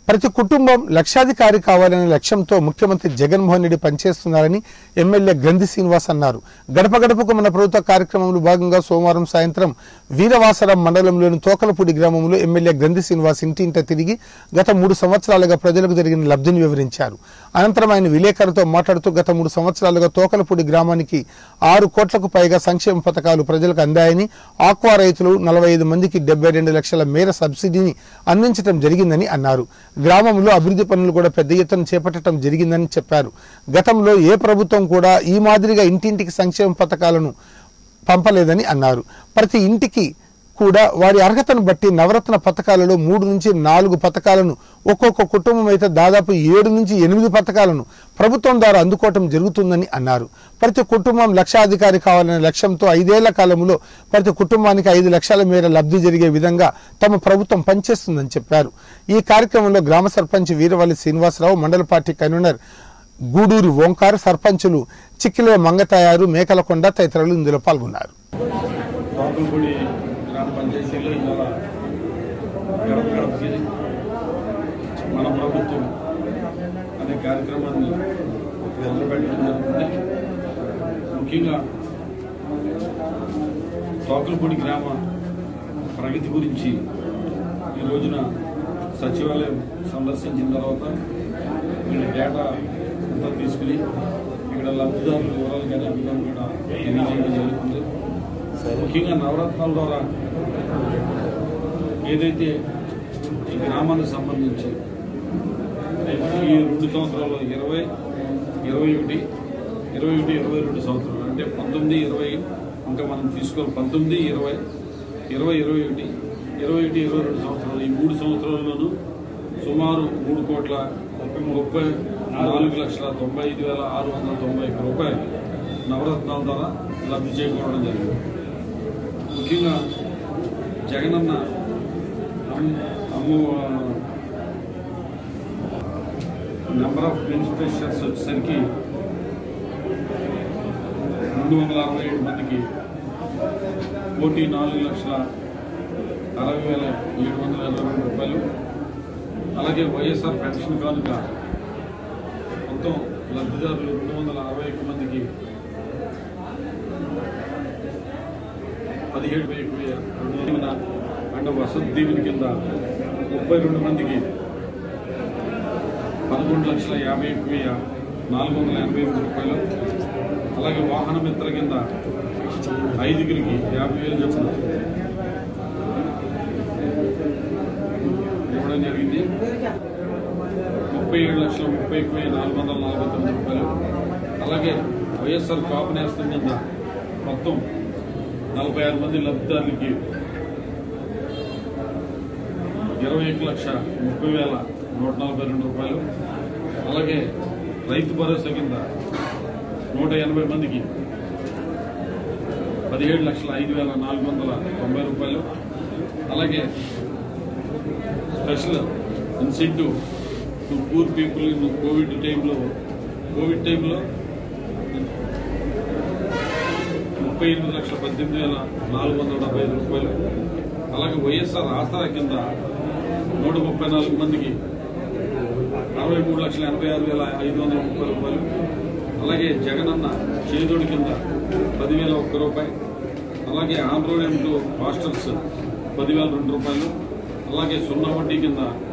ప్రతి కుటుంబం లక్షాధికారి కావాలనే లక్ష్యంతో ముఖ్యమంత్రి జగన్మోహన్ రెడ్డి పనిచేస్తున్నారని ఎమ్మెల్యే గ్రంథి శ్రీనివాస్ అన్నారు గడప గడపకు మన ప్రభుత్వ కార్యక్రమంలో భాగంగా సోమవారం సాయంత్రం వీరవాసరం మండలంలోని తోకలపూడి గ్రామంలో ఎమ్మెల్యే గ్రంథి శ్రీనివాస్ ఇంటింట తిరిగి గత మూడు సంవత్సరాలుగా ప్రజలకు జరిగిన లబ్ధిని వివరించారు అనంతరం ఆయన విలేకరులతో మాట్లాడుతూ గత మూడు సంవత్సరాలుగా తోకలపూడి గ్రామానికి ఆరు కోట్లకు పైగా సంక్షేమ పథకాలు ప్రజలకు అందాయని ఆక్వా రైతులు నలభై ఐదు మందికి డెబ్బై రెండు లక్షల మేర సబ్సిడీని అందించడం జరిగిందని అన్నారు గ్రామంలో అభివృద్ధి పనులు కూడా పెద్ద ఎత్తున చేపట్టడం జరిగిందని చెప్పారు గతంలో ఏ ప్రభుత్వం కూడా ఈ మాదిరిగా ఇంటింటికి సంక్షేమ పథకాలను పంపలేదని అన్నారు ప్రతి ఇంటికి కూడా వారి అర్హతను బట్టి నవరత్న పథకాలలో మూడు నుంచి నాలుగు పథకాలను ఒక్కొక్క కుటుంబం అయితే దాదాపు ఏడు నుంచి ఎనిమిది పథకాలను ప్రభుత్వం ద్వారా అందుకోవటం జరుగుతుందని అన్నారు ప్రతి కుటుంబం లక్షాధికారి కావాలనే లక్ష్యంతో ఐదేళ్ల కాలంలో ప్రతి కుటుంబానికి ఐదు లక్షల మేర లబ్ధి జరిగే విధంగా తమ ప్రభుత్వం పనిచేస్తుందని చెప్పారు ఈ కార్యక్రమంలో గ్రామ సర్పంచ్ వీరవల్లి శ్రీనివాసరావు మండల పార్టీ కన్వీనర్ గూడూరు ఓంకార్ సర్పంచులు చిక్కిలే మంగతాయారు మేకలకొండ తదితరులు ఇందులో పాల్గొన్నారు తోకలపూడి గ్రామ పంచాయతీలో ఇవాళ గడప గడపకి మన ప్రభుత్వం అనే కార్యక్రమాన్ని మొదలుపెట్టడం జరుగుతుంది ముఖ్యంగా తోకలపూడి గ్రామ ప్రగతి గురించి ఈ రోజున సచివాలయం సందర్శించిన తర్వాత ఇక్కడ డేటా అంతా తీసుకుని ఇక్కడ లబ్ధిదారుల వివరాలు కానీ అందరం కూడా తెలియజేయడం జరుగుతుంది ముఖ్యంగా నవరత్నాల ద్వారా ఏదైతే ఈ గ్రామానికి సంబంధించి ఈ రెండు సంవత్సరాలు ఇరవై ఇరవై ఒకటి ఇరవై ఒకటి ఇరవై రెండు సంవత్సరాలు అంటే పంతొమ్మిది ఇరవై ఇంకా మనం తీసుకోవాలి పంతొమ్మిది ఇరవై ఇరవై ఇరవై ఒకటి ఇరవై ఒకటి ఇరవై రెండు సంవత్సరాలు ఈ మూడు సంవత్సరాల్లోనూ సుమారు మూడు కోట్ల ముప్పై నాలుగు లక్షల తొంభై ఐదు వేల ఆరు వందల తొంభై ఒక్క రూపాయలు నవరత్నాల ద్వారా లబ్ధి చేకూరడం జరిగింది ముఖ్యంగా జగనన్న అమ్- అమ్ము నెంబర్ ఆఫ్ బెనిఫిషియర్స్ వచ్చేసరికి రెండు వందల అరవై ఏడు మందికి కోటి నాలుగు లక్షల అరవై వేల ఏడు వందల ఇరవై రెండు రూపాయలు అలాగే వైఎస్ఆర్ పెన్షన్ కానుక మొత్తం లబ్ధిదారులు రెండు వందల అరవై ఒక్క మందికి పదిహేడు వెయ్యి రెండు వందల అండ్ వసతి దీవెన కింద ముప్పై రెండు మందికి పదకొండు లక్షల యాభై ఒక్క వెయ్యి నాలుగు వందల ఎనభై ఎనిమిది రూపాయలు అలాగే వాహన మిత్ర కింద ఐదుగురికి యాభై వేలు చొప్పున ఇవ్వడం జరిగింది ముప్పై ఏడు లక్షల ముప్పై ఒక్క వెయ్యి నాలుగు వందల నలభై తొమ్మిది రూపాయలు అలాగే వైఎస్ఆర్ కాపు నేస్తం కింద మొత్తం నలభై ఆరు మంది లబ్ధిదారులకి ఇరవై ఒక లక్ష ముప్పై వేల నూట నలభై రెండు రూపాయలు అలాగే రైతు భరోసా కింద నూట ఎనభై మందికి పదిహేడు లక్షల ఐదు వేల నాలుగు వందల తొంభై రూపాయలు అలాగే special incentive to poor people in Covid టైంలో కోవిడ్ టైంలో ముప్పై ఎనిమిది లక్షల పద్దెనిమిది వేల నాలుగు వందల డెబ్బై ఐదు రూపాయలు అలాగే వైఎస్ఆర్ ఆసరా కింద నూట ముప్పై నాలుగు మందికి అరవై మూడు లక్షల ఎనభై ఆరు వేల ఐదు వందల ముప్పై రూపాయలు అలాగే జగనన్న చేదోడి కింద పదివేల ఒక్క రూపాయి అలాగే ఆంధ్రోడియం టు మాస్టర్స్ పదివేల రెండు రూపాయలు అలాగే సున్నా వడ్డీ కింద